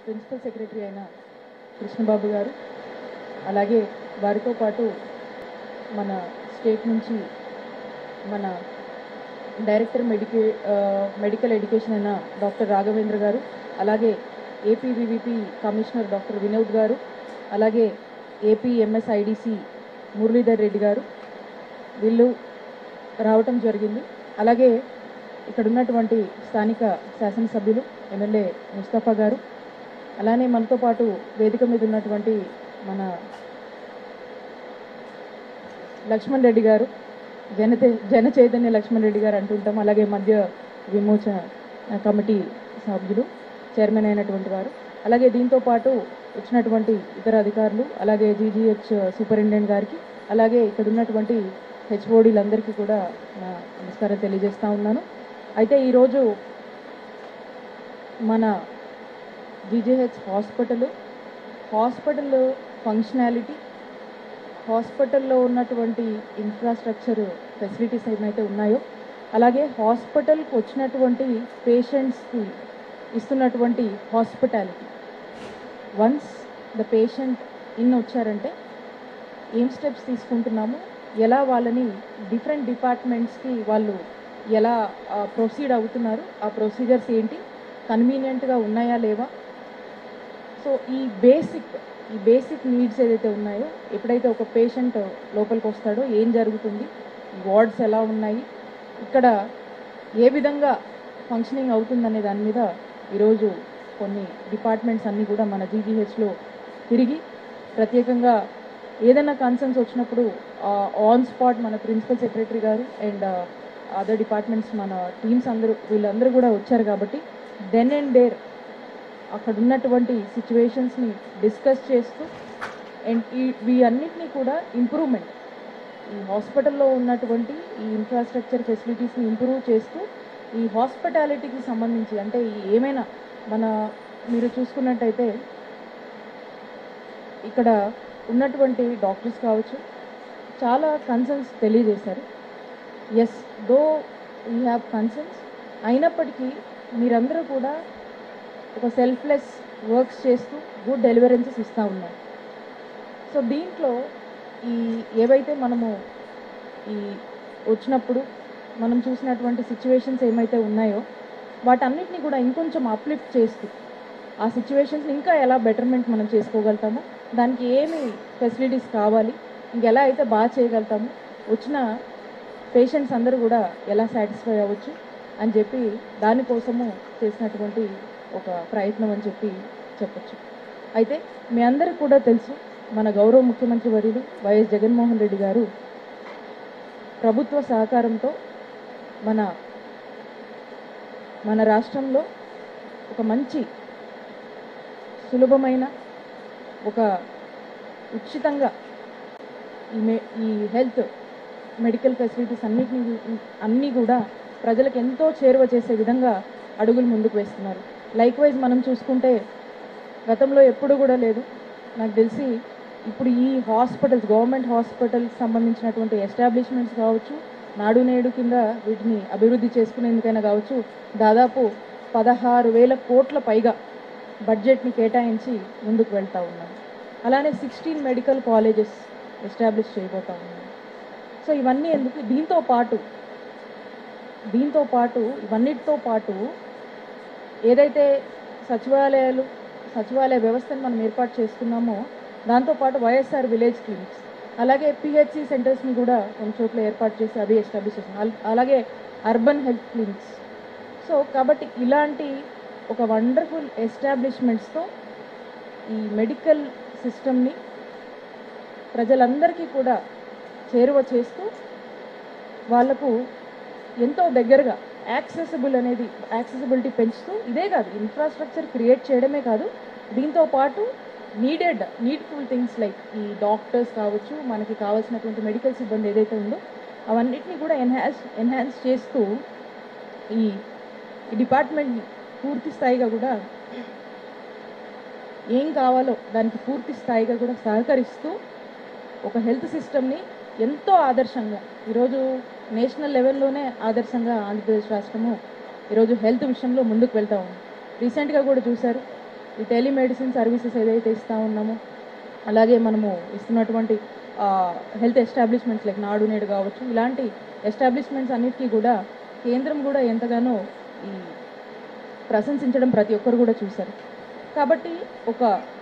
principal secretary అయిన కృష్ణబాబు గారు అలాగే వారితో పాటు మన స్టేట్ నుంచి మన డైరెక్టర్ మెడికే ఆ, మెడికల్ ఎడ్యుకేషన్ అయిన డాక్టర్ రాఘవేంద్ర గారు అలాగే AP VVP commissioner doctor Vinod గారు అలాగే ఏపీ ఎంఎస్ఐడిసి మురళీధర్ రెడ్డి గారు వీళ్ళు రావటం జరిగింది అలాగే ఇక్కడ ఉన్నటువంటి స్థానిక శాసనసభ్యులు ఎమ్మెల్యే ముస్తఫా గారు అలానే మనతో పాటు వేదిక మీద ఉన్నటువంటి మన లక్ష్మణ్ రెడ్డి గారు జనతే జన చైతన్య లక్ష్మణ్ రెడ్డి గారు అంటుంటాం అలాగే మధ్య విమోచన కమిటీ సభ్యులు చైర్మన్ అయినటువంటి వారు అలాగే దీంతో పాటు వచ్చినటువంటి ఇతర అధికారులు అలాగే జీజీహెచ్ సూపరింటెండెంట్ గారికి అలాగే ఇక్కడ ఉన్నటువంటి హెచ్ఓడీలందరికీ కూడా నా నమస్కారం తెలియజేస్తా ఉన్నాను అయితే ఈరోజు మన జీజీహెచ్ హాస్పిటల్ హాస్పిటల్ ఫంక్షనాలిటీ హాస్పిటల్లో ఉన్నటువంటి ఇన్ఫ్రాస్ట్రక్చర్ ఫెసిలిటీస్ ఏమైతే ఉన్నాయో అలాగే హాస్పిటల్కి వచ్చినటువంటి పేషెంట్స్కి ఇస్తున్నటువంటి hospitality once the patient in వచ్చారంటే ఏం స్టెప్స్ తీసుకుంటున్నాము ఎలా వాళ్ళని డిఫరెంట్ డిపార్ట్మెంట్స్కి వాళ్ళు ఎలా ప్రొసీడ్ అవుతున్నారు ఆ ప్రొసీజర్స్ ఏంటి కన్వీనియంట్గా ఉన్నాయా లేవా సో ఈ బేసిక్ ఈ బేసిక్ నీడ్స్ ఏదైతే ఉన్నాయో ఎప్పుడైతే ఒక పేషెంట్ లోపలికి వస్తాడో ఏం జరుగుతుంది వార్డ్స్ ఎలా ఉన్నాయి ఇక్కడ ఏ విధంగా ఫంక్షనింగ్ అవుతుందనే దాని మీద ఈరోజు కొన్ని డిపార్ట్మెంట్స్ అన్నీ కూడా మన జీజీహెచ్లో తిరిగి ప్రత్యేకంగా ఏదైనా కన్సర్న్స్ వచ్చినప్పుడు ఆన్ స్పాట్ మన ప్రిన్సిపల్ సెక్రటరీ గారు అండ్ అదర్ డిపార్ట్మెంట్స్ మన టీమ్స్ అందరూ వీళ్ళందరూ కూడా వచ్చారు కాబట్టి దెన్ అండ్ డేర్ అక్కడ ఉన్నటువంటి సిచ్యువేషన్స్ని డిస్కస్ చేస్తూ అండ్ ఈ వీటన్నిటినీ కూడా ఇంప్రూవ్మెంట్ ఈ హాస్పిటల్లో ఉన్నటువంటి ఈ ఇన్ఫ్రాస్ట్రక్చర్ ఫెసిలిటీస్ని ఇంప్రూవ్ చేస్తూ ఈ హాస్పిటాలిటీకి సంబంధించి అంటే ఈ ఏమైనా మన మీరు చూసుకున్నట్టయితే ఇక్కడ ఉన్నటువంటి డాక్టర్స్ కావచ్చు చాలా కన్సర్న్స్ తెలియజేశారు yes though we have concerns అయినప్పటికీ మీరందరూ కూడా ఒక సెల్ఫ్లెస్ వర్క్స్ చేస్తూ గుడ్ డెలివరెన్సెస్ ఇస్తూ ఉన్నారు సో దీంట్లో ఈ ఏవైతే మనము ఈ వచ్చినప్పుడు మనం చూసినటువంటి సిచ్యువేషన్స్ ఏమైతే ఉన్నాయో వాటన్నిటిని కూడా ఇంకొంచెం అప్లిఫ్ట్ చేస్తూ ఆ సిచ్యువేషన్స్ని ఇంకా ఎలా బెటర్మెంట్ మనం చేసుకోగలుగుతామో దానికి ఏమి ఫెసిలిటీస్ కావాలి ఇంకెలా అయితే బాగా చేయగలుగుతాము వచ్చిన పేషెంట్స్ అందరూ కూడా ఎలా సాటిస్ఫై అవ్వచ్చు అని చెప్పి దానికోసము చేసినటువంటి ఒక ప్రయత్నం అని చెప్పి చెప్పొచ్చు అయితే మీ అందరికి కూడా తెలుసు మన గౌరవ ముఖ్యమంత్రి వర్యులు వైఎస్ జగన్మోహన్ రెడ్డి గారు ప్రభుత్వ సహకారంతో మన మన రాష్ట్రంలో ఒక మంచి సులభమైన ఒక ఉచితంగా ఈ మే ఈ హెల్త్ మెడికల్ ఫెసిలిటీస్ అన్నిటిని అన్నీ కూడా ప్రజలకు ఎంతో చేరువ చేసే విధంగా అడుగులు ముందుకు వేస్తున్నారు లైక్ వైజ్ మనం చూసుకుంటే గతంలో ఎప్పుడు కూడా లేదు నాకు తెలిసి ఇప్పుడు ఈ హాస్పిటల్స్ గవర్నమెంట్ హాస్పిటల్కి సంబంధించినటువంటి ఎస్టాబ్లిష్మెంట్స్ కావచ్చు నాడు నేడు కింద వీటిని అభివృద్ధి చేసుకునేందుకైనా కావచ్చు దాదాపు పదహారు వేల కోట్ల పైగా బడ్జెట్ని కేటాయించి ముందుకు వెళ్తూ ఉన్నాం అలానే సిక్స్టీన్ మెడికల్ కాలేజెస్ ఎస్టాబ్లిష్ చేయబోతా ఉన్నాం సో ఇవన్నీ ఎందుకు దీంతో పాటు దీంతో పాటు ఇవన్నిటితో పాటు ఏదైతే సచివాలయాలు సచివాలయ వ్యవస్థను మనం ఏర్పాటు చేసుకున్నామో దాంతోపాటు వైఎస్ఆర్ విలేజ్ క్లినిక్స్ అలాగే పిహెచ్సి సెంటర్స్ని కూడా కొన్ని చోట్ల ఏర్పాటు చేసి అవి ఎస్టాబ్లిష్ చేసాం అల్- అలాగే అర్బన్ హెల్త్ క్లినిక్స్ సో కాబట్టి ఇలాంటి ఒక వండర్ఫుల్ ఎస్టాబ్లిష్మెంట్స్తో ఈ మెడికల్ సిస్టమ్ని ప్రజలందరికీ కూడా చేరువ చేస్తూ వాళ్లకు ఎంతో దగ్గరగా యాక్సెసిబుల్ అనేది యాక్సెసిబిలిటీ పెంచుతూ ఇదే కాదు ఇన్ఫ్రాస్ట్రక్చర్ క్రియేట్ చేయడమే కాదు దీంతో పాటు నీడెడ్ నీడ్ఫుల్ థింగ్స్ లైక్ ఈ డాక్టర్స్ కావచ్చు మనకి కావాల్సినటువంటి మెడికల్ సిబ్బంది ఏదైతే ఉందో అవన్నిటిని కూడా ఎన్హాన్స్ ఎన్హాన్స్ చేస్తూ ఈ ఈ డిపార్ట్మెంట్ని పూర్తి స్థాయిగా కూడా ఏం కావాలో దానికి పూర్తి స్థాయిగా కూడా సహకరిస్తూ ఒక హెల్త్ సిస్టమ్ని ఎంతో ఆదర్శంగా ఈరోజు నేషనల్ లెవెల్లోనే ఆదర్శంగా ఆంధ్రప్రదేశ్ రాష్ట్రము ఈరోజు హెల్త్ విషయంలో ముందుకు వెళ్తా ఉంది రీసెంట్గా కూడా చూశారు ఈ టెలిమెడిసిన్ సర్వీసెస్ ఏదైతే ఇస్తూ ఉన్నామో అలాగే మనము ఇస్తున్నటువంటి హెల్త్ ఎస్టాబ్లిష్మెంట్స్ లైక్ నాడు నేడు కావచ్చు ఇలాంటి ఎస్టాబ్లిష్మెంట్స్ అన్నిటికీ కూడా కేంద్రం కూడా ఎంతగానో ఈ ప్రశంసించడం ప్రతి ఒక్కరు కూడా చూశారు కాబట్టి ఒక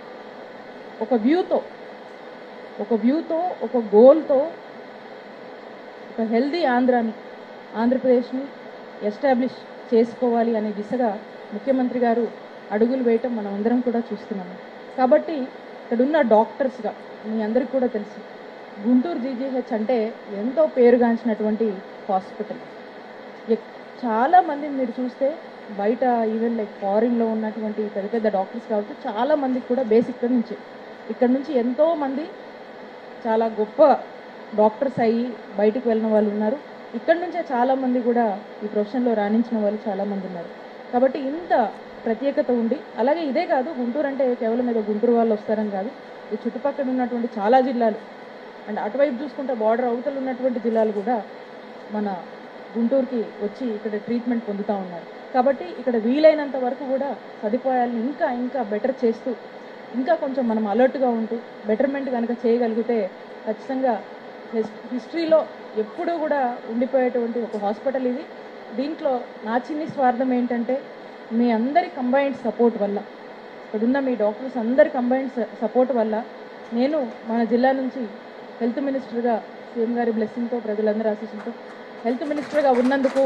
ఒక వ్యూతో ఒక వ్యూతో ఒక గోల్తో ఒక హెల్దీ ఆంధ్రాని ఆంధ్రప్రదేశ్ని ఎస్టాబ్లిష్ చేసుకోవాలి అనే దిశగా ముఖ్యమంత్రి గారు అడుగులు వేయటం మనం అందరం కూడా చూస్తున్నాము కాబట్టి ఇక్కడున్న డాక్టర్స్గా మీ అందరికీ కూడా తెలుసు గుంటూరు జీజీహెచ్ అంటే ఎంతో పేరుగాంచినటువంటి హాస్పిటల్ ఎక్- చాలా మందిని మీరు చూస్తే బయట ఈవెన్ లైక్ ఫారిన్లో ఉన్నటువంటి పెద్ద పెద్ద డాక్టర్స్ కావచ్చు చాలా మందికి కూడా బేసిక్ ఇక్కడ నుంచి ఇక్కడ నుంచి ఎంతో మంది చాలా గొప్ప డాక్టర్స్ అయ్యి బయటికి వెళ్ళిన వాళ్ళు ఉన్నారు ఇక్కడ నుంచే చాలా మంది కూడా ఈ ప్రొఫెషన్లో రాణించిన వాళ్ళు చాలా మంది ఉన్నారు కాబట్టి ఇంత ప్రత్యేకత ఉండి అలాగే ఇదే కాదు గుంటూరు అంటే కేవలం ఏదో గుంటూరు వాళ్ళు వస్తారని కాదు ఈ చుట్టుపక్కల ఉన్నటువంటి చాలా జిల్లాలు అండ్ అటువైపు చూసుకుంటే బార్డర్ అవతల ఉన్నటువంటి జిల్లాలు కూడా మన గుంటూరుకి వచ్చి ఇక్కడ ట్రీట్మెంట్ పొందుతూ ఉన్నారు కాబట్టి ఇక్కడ వీలైనంత వరకు కూడా సదుపాయాలను ఇంకా ఇంకా బెటర్ చేస్తూ ఇంకా కొంచెం మనం అలర్ట్గా ఉంటూ బెటర్మెంట్ కనుక చేయగలిగితే ఖచ్చితంగా హిస్- హిస్టరీలో ఎప్పుడూ కూడా ఉండిపోయేటువంటి ఒక హాస్పిటల్ ఇది దీంట్లో నా చిన్ని స్వార్థం ఏంటంటే మీ అందరి కంబైన్డ్ సపోర్ట్ వల్ల ఇక్కడున్న మీ డాక్టర్స్ అందరి కంబైన్డ్ సపోర్ట్ వల్ల నేను మన జిల్లా నుంచి హెల్త్ మినిస్టర్గా సీఎం గారి బ్లెస్సింగ్తో ప్రజలందరి ఆశీస్సులతో హెల్త్ మినిస్టర్గా ఉన్నందుకు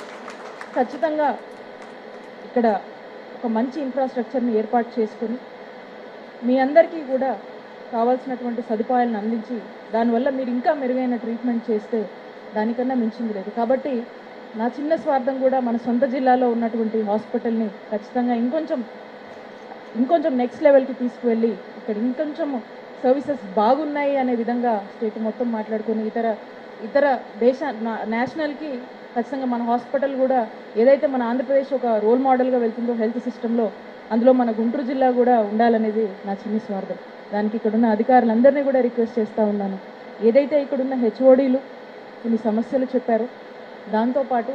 ఖచ్చితంగా ఇక్కడ ఒక మంచి ఇన్ఫ్రాస్ట్రక్చర్ని ఏర్పాటు చేసుకొని మీ అందరికీ కూడా కావాల్సినటువంటి సదుపాయాలను అందించి దానివల్ల మీరు ఇంకా మెరుగైన ట్రీట్మెంట్ చేస్తే దానికన్నా మించింది లేదు కాబట్టి నా చిన్న స్వార్థం కూడా మన సొంత జిల్లాలో ఉన్నటువంటి హాస్పిటల్ని ఖచ్చితంగా ఇంకొంచెం ఇంకొంచెం నెక్స్ట్ లెవెల్కి తీసుకువెళ్ళి ఇక్కడ ఇంకొంచెం సర్వీసెస్ బాగున్నాయి అనే విధంగా స్టేట్ మొత్తం మాట్లాడుకొని ఇతర ఇతర దేశ నా- నేషనల్కి ఖచ్చితంగా మన హాస్పిటల్ కూడా ఏదైతే మన ఆంధ్రప్రదేశ్ ఒక రోల్ మోడల్గా వెళ్తుందో హెల్త్ సిస్టంలో అందులో మన గుంటూరు జిల్లా కూడా ఉండాలనేది నా చిన్ని స్వార్థం దానికి ఇక్కడున్న అధికారులందరినీ కూడా రిక్వెస్ట్ చేస్తూ ఉన్నాను ఏదైతే ఇక్కడున్న హెచ్ఓడీలు కొన్ని సమస్యలు చెప్పారో దాంతోపాటు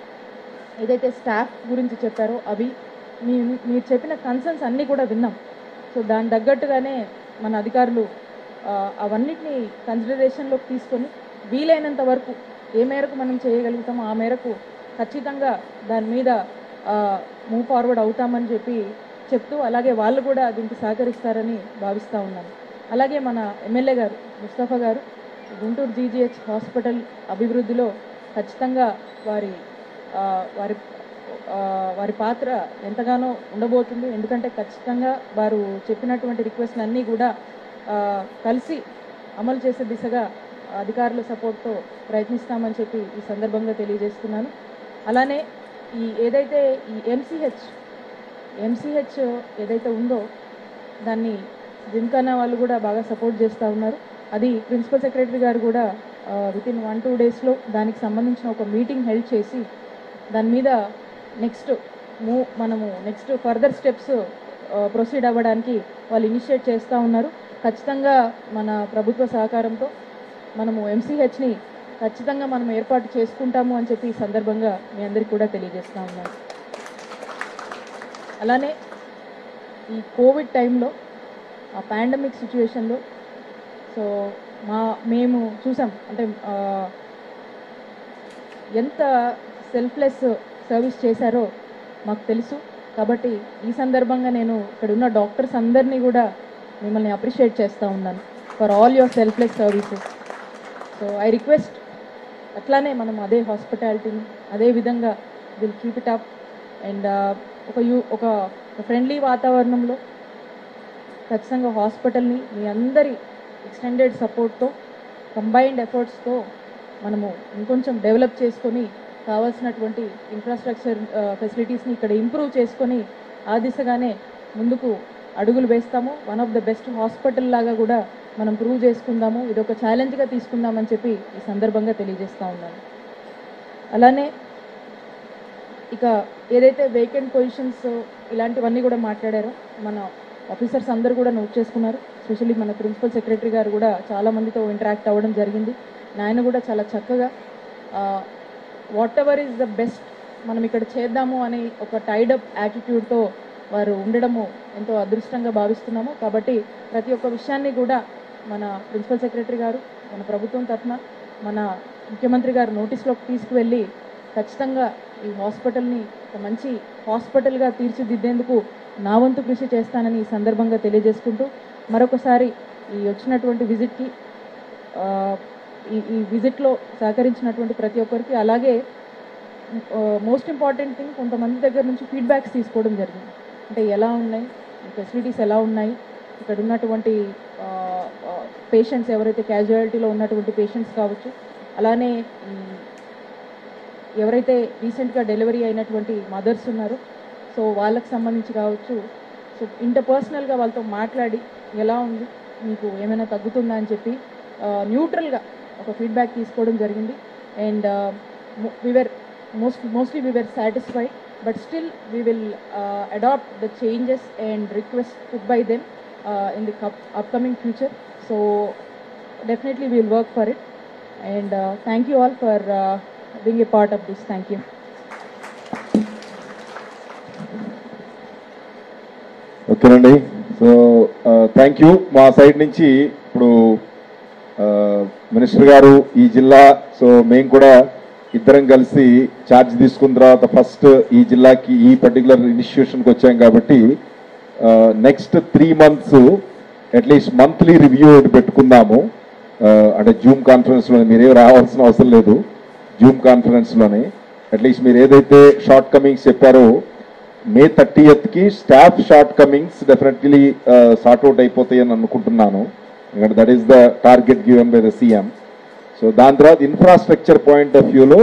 ఏదైతే స్టాఫ్ గురించి చెప్పారో అవి మీ మీరు చెప్పిన కన్సర్న్స్ అన్నీ కూడా విన్నాం సో దాని తగ్గట్టుగానే మన అధికారులు ఆ, అవన్నిటిని కన్సిడరేషన్లోకి తీసుకొని వీలైనంత వరకు ఏ మేరకు మనం చేయగలుగుతామో ఆ మేరకు ఖచ్చితంగా దాని మీద మూవ్ ఫార్వర్డ్ అవుతామని చెప్పి చెప్తూ అలాగే వాళ్ళు కూడా దీనికి సహకరిస్తారని భావిస్తూ ఉన్నాను అలాగే మన ఎమ్మెల్యే గారు ముస్తఫా గారు గుంటూరు జీజీహెచ్ హాస్పిటల్ అభివృద్ధిలో ఖచ్చితంగా వారి ఆ, వారి ఆ, వారి పాత్ర ఎంతగానో ఉండబోతుంది ఎందుకంటే ఖచ్చితంగా వారు చెప్పినటువంటి రిక్వెస్ట్లు అన్నీ కూడా ఆ, కలిసి అమలు చేసే దిశగా అధికారుల సపోర్ట్తో ప్రయత్నిస్తామని చెప్పి ఈ సందర్భంగా తెలియజేస్తున్నాను అలానే ఈ ఏదైతే ఈ ఎంసీహెచ్ ఎంసీహెచ్ ఏదైతే ఉందో దాన్ని జిమ్ఖానా వాళ్ళు కూడా బాగా సపోర్ట్ చేస్తూ ఉన్నారు అది ప్రిన్సిపల్ సెక్రటరీ గారు కూడా విత్ ఇన్ వన్ టూ డేస్లో దానికి సంబంధించిన ఒక మీటింగ్ హెల్డ్ చేసి దాని మీద నెక్స్ట్ మూవ్ మనము నెక్స్ట్ ఫర్దర్ స్టెప్స్ ప్రొసీడ్ అవ్వడానికి వాళ్ళు ఇనిషియేట్ చేస్తూ ఉన్నారు ఖచ్చితంగా మన ప్రభుత్వ సహకారంతో మనము ఎంసీహెచ్ని ఖచ్చితంగా మనం ఏర్పాటు చేసుకుంటాము అని చెప్పి ఈ సందర్భంగా మీ అందరికీ కూడా తెలియజేస్తూ ఉన్నాను అలానే ఈ కోవిడ్ టైంలో ఆ పాండమిక్ సిచ్యువేషన్లో సో మా మేము చూసాం అంటే ఆ, ఎంత సెల్ఫ్లెస్ సర్వీస్ చేశారో మాకు తెలుసు కాబట్టి ఈ సందర్భంగా నేను ఇక్కడ ఉన్న డాక్టర్స్ అందరినీ కూడా మిమ్మల్ని అప్రిషియేట్ చేస్తూ ఉన్నాను for all your selfless services so I request అట్లానే మనం అదే హాస్పిటాలిటీని అదే విధంగా will keep it up and ఒక యూ ఒక ఫ్రెండ్లీ వాతావరణంలో ఖచ్చితంగా హాస్పిటల్ని మీ అందరి ఎక్స్టెండెడ్ సపోర్ట్తో కంబైన్డ్ ఎఫర్ట్స్తో మనము ఇంకొంచెం డెవలప్ చేసుకొని కావాల్సినటువంటి ఇన్ఫ్రాస్ట్రక్చర్ ఫెసిలిటీస్ని ఇక్కడ ఇంప్రూవ్ చేసుకొని ఆ దిశగానే ముందుకు అడుగులు వేస్తాము one of the best hospital లాగా కూడా మనం ప్రూవ్ చేసుకుందాము ఇది ఒక ఛాలెంజ్గా తీసుకుందామని చెప్పి ఈ సందర్భంగా తెలియజేస్తూ ఉన్నాను అలానే ఇక ఏదైతే వేకెంట్ పొజిషన్స్ ఇలాంటివన్నీ కూడా మాట్లాడారో మన ఆఫీసర్స్ అందరూ కూడా నోట్ చేసుకున్నారు స్పెషల్లీ మన ప్రిన్సిపల్ సెక్రటరీ గారు కూడా చాలా మందితో ఇంటరాక్ట్ అవ్వడం జరిగింది ఆయన కూడా చాలా చక్కగా whatever is the best మనం ఇక్కడ చేద్దాము అని ఒక టైడప్ యాటిట్యూడ్తో వారు ఉండడము ఎంతో అదృష్టంగా భావిస్తున్నాము కాబట్టి ప్రతి ఒక్క విషయాన్ని కూడా మన ప్రిన్సిపల్ సెక్రటరీ గారు మన ప్రభుత్వం తరఫున మన ముఖ్యమంత్రి గారు నోటీస్లోకి తీసుకువెళ్ళి ఖచ్చితంగా ఈ హాస్పిటల్ని ఒక మంచి హాస్పిటల్గా తీర్చిదిద్దేందుకు నా వంతు కృషి చేస్తానని ఈ సందర్భంగా తెలియజేసుకుంటూ మరొకసారి ఈ వచ్చినటువంటి విజిట్కి ఆ, ఈ ఈ విజిట్లో సహకరించినటువంటి ప్రతి ఒక్కరికి అలాగే మోస్ట్ ఇంపార్టెంట్ థింగ్ కొంతమంది దగ్గర నుంచి ఫీడ్బ్యాక్స్ తీసుకోవడం జరిగింది అంటే ఎలా ఉన్నాయి ఫెసిలిటీస్ ఎలా ఉన్నాయి ఇక్కడ ఉన్నటువంటి పేషెంట్స్ ఎవరైతే క్యాజువాలిటీలో ఉన్నటువంటి పేషెంట్స్ కావచ్చు అలానే మ్, ఎవరైతే రీసెంట్గా డెలివరీ అయినటువంటి మదర్స్ ఉన్నారో సో వాళ్ళకి సంబంధించి కావచ్చు సో ఇంటర్పర్సనల్గా వాళ్ళతో మాట్లాడి ఎలా ఉంది మీకు ఏమైనా తగ్గుతుందా అని చెప్పి న్యూట్రల్గా ఒక ఫీడ్బ్యాక్ తీసుకోవడం జరిగింది and we were most mostly we were satisfied but still we will uh, adopt the changes and requests put by them uh, in the cup- upcoming future so definitely we will work for it and uh, thank you all for uh, being a part of this thank you ఓకేనండి so thank you మా side నుంచి ఇప్పుడు minister గారు ఈ జిల్లా so మేము కూడా ఇద్దరం కలిసి ఛార్జ్ తీసుకున్న తర్వాత ఫస్ట్ ఈ జిల్లాకి ఈ పర్టికులర్ ఇన్స్టిట్యూషన్కి వచ్చాం కాబట్టి next three months at least monthly review పెట్టుకుందాము ఆ, అంటే జూమ్ కాన్ఫరెన్స్లో మీరేం రావాల్సిన అవసరం లేదు జూమ్ కాన్ఫరెన్స్లోనే అట్లీస్ట్ మీరు ఏదైతే షార్ట్ కమింగ్స్ చెప్పారో మే థర్టీయత్కి staff shortcomings definitely sort out అయిపోతాయని అనుకుంటున్నాను ఎందుకంటే that is the target given by the CM so దాని తర్వాత ఇన్ఫ్రాస్ట్రక్చర్ పాయింట్ ఆఫ్ వ్యూలో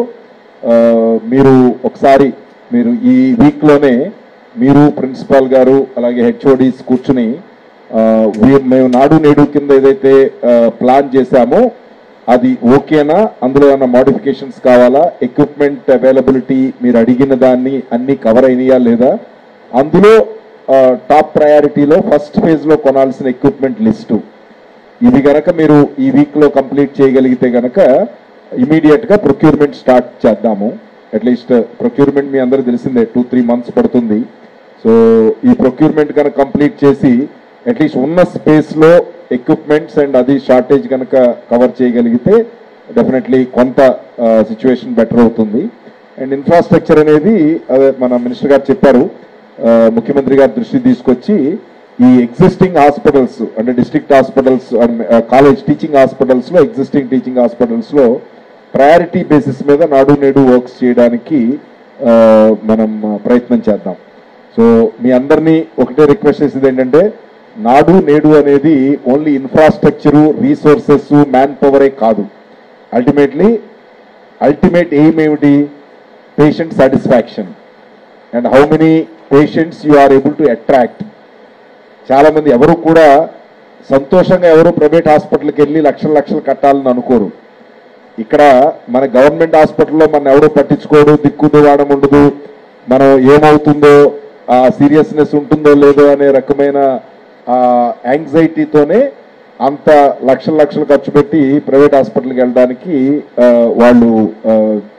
మీరు ఒకసారి మీరు ఈ వీక్లోనే మీరు ప్రిన్సిపాల్ గారు అలాగే హెచ్ఓడీస్ కూర్చుని ఆ, వీ- మేము నాడు నేడు కింద ఏదైతే ప్లాన్ చేశామో అది ఓకేనా అందులో ఏమైనా మోడిఫికేషన్స్ కావాలా ఎక్విప్మెంట్ అవైలబిలిటీ మీరు అడిగిన దాన్ని అన్ని కవర్ అయినాయా లేదా అందులో టాప్ ప్రయారిటీలో ఫస్ట్ ఫేజ్లో కొనాల్సిన ఎక్విప్మెంట్ లిస్టు ఇది గనక మీరు ఈ వీక్లో కంప్లీట్ చేయగలిగితే గనక ఇమీడియట్గా ప్రొక్యూర్మెంట్ స్టార్ట్ చేద్దాము అట్లీస్ట్ ప్రొక్యూర్మెంట్ మీ అందరూ తెలిసిందే టూ త్రీ మంత్స్ పడుతుంది సో ఈ ప్రొక్యూర్మెంట్ కనుక కంప్లీట్ చేసి అట్లీస్ట్ ఉన్న స్పేస్లో ఎక్విప్మెంట్స్ అండ్ అది షార్టేజ్ కనుక కవర్ చేయగలిగితే డెఫినెట్లీ కొంత సిచ్యువేషన్ బెటర్ అవుతుంది అండ్ ఇన్ఫ్రాస్ట్రక్చర్ అనేది అదే మన మినిస్టర్ గారు చెప్పారు ఆ, ముఖ్యమంత్రి గారి దృష్టి తీసుకొచ్చి ఈ ఎగ్జిస్టింగ్ హాస్పిటల్స్ అంటే district hospitals college teaching hospitals లో ఎగ్జిస్టింగ్ టీచింగ్ హాస్పిటల్స్ లో ప్రయారిటీ బేసిస్ మీద నాడు నేడు వర్క్స్ చేయడానికి ఆ, మనం ప్రయత్నం చేద్దాం సో మీ అందరినీ ఒకటే రిక్వెస్ట్ చేసేది ఏంటంటే నాడు నేడు అనేది ఓన్లీ ఇన్ఫ్రాస్ట్రక్చరు రీసోర్సెస్ మ్యాన్ పవరే కాదు అల్టిమేట్లీ అల్టిమేట్ ఎయిమ్ ఏమిటి patient satisfaction and how many patients you are able to attract చాలా మంది ఎవరు కూడా సంతోషంగా ఎవరు ప్రైవేట్ హాస్పిటల్కి వెళ్ళి లక్షల లక్షలు కట్టాలని అనుకోరు ఇక్కడ మన గవర్నమెంట్ హాస్పిటల్లో మన ఎవరు పట్టించుకోడు దిక్కుందు వాడం ఉండదు మనం ఏమవుతుందో ఆ సీరియస్నెస్ ఉంటుందో లేదో అనే రకమైన యాంగ్జైటీతోనే అంత లక్షల లక్షలు ఖర్చు పెట్టి ప్రైవేట్ హాస్పిటల్కి వెళ్ళడానికి ఆ, వాళ్ళు ఆ,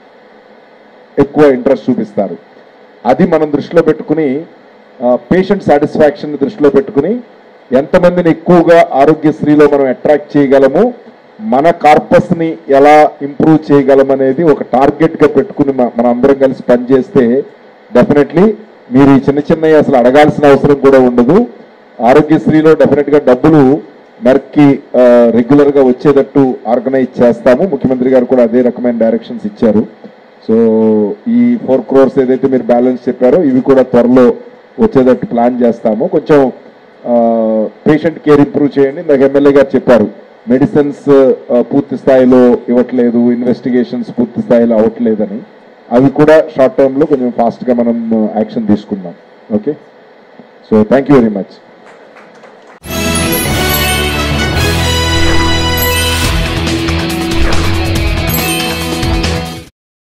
ఎక్కువ ఇంట్రెస్ట్ చూపిస్తారు అది మనం దృష్టిలో పెట్టుకుని పేషెంట్ సాటిస్ఫాక్షన్ దృష్టిలో పెట్టుకుని ఎంతమందిని ఎక్కువగా ఆరోగ్యశ్రీలో మనం అట్రాక్ట్ చేయగలము మన కార్పస్ని ఎలా ఇంప్రూవ్ చేయగలం అనేది ఒక టార్గెట్గా పెట్టుకుని మ- మనం అందరం కలిసి పనిచేస్తే డెఫినెట్లీ మీరు ఈ చిన్న చిన్నవి అసలు అడగాల్సిన అవసరం కూడా ఉండదు ఆరోగ్యశ్రీలో డెఫినెట్గా డబ్బులు మెర్క్కి రెగ్యులర్గా వచ్చేటట్టు ఆర్గనైజ్ చేస్తాము ముఖ్యమంత్రి గారు కూడా అదే రకమైన డైరెక్షన్స్ ఇచ్చారు సో ఈ ఫోర్ క్రోర్స్ ఏదైతే మీరు బ్యాలెన్స్ చెప్పారో ఇవి కూడా త్వరలో వచ్చేటట్టు ప్లాన్ చేస్తాము కొంచెం పేషెంట్ కేర్ ఇంప్రూవ్ చేయండి ఇందాక ఎమ్మెల్యే గారు చెప్పారు మెడిసిన్స్ పూర్తి స్థాయిలో ఇవ్వట్లేదు ఇన్వెస్టిగేషన్స్ పూర్తి స్థాయిలో అవ్వట్లేదని అవి కూడా షార్ట్ టర్మ్లో కొంచెం ఫాస్ట్గా మనం యాక్షన్ తీసుకుందాం okay so thank you very much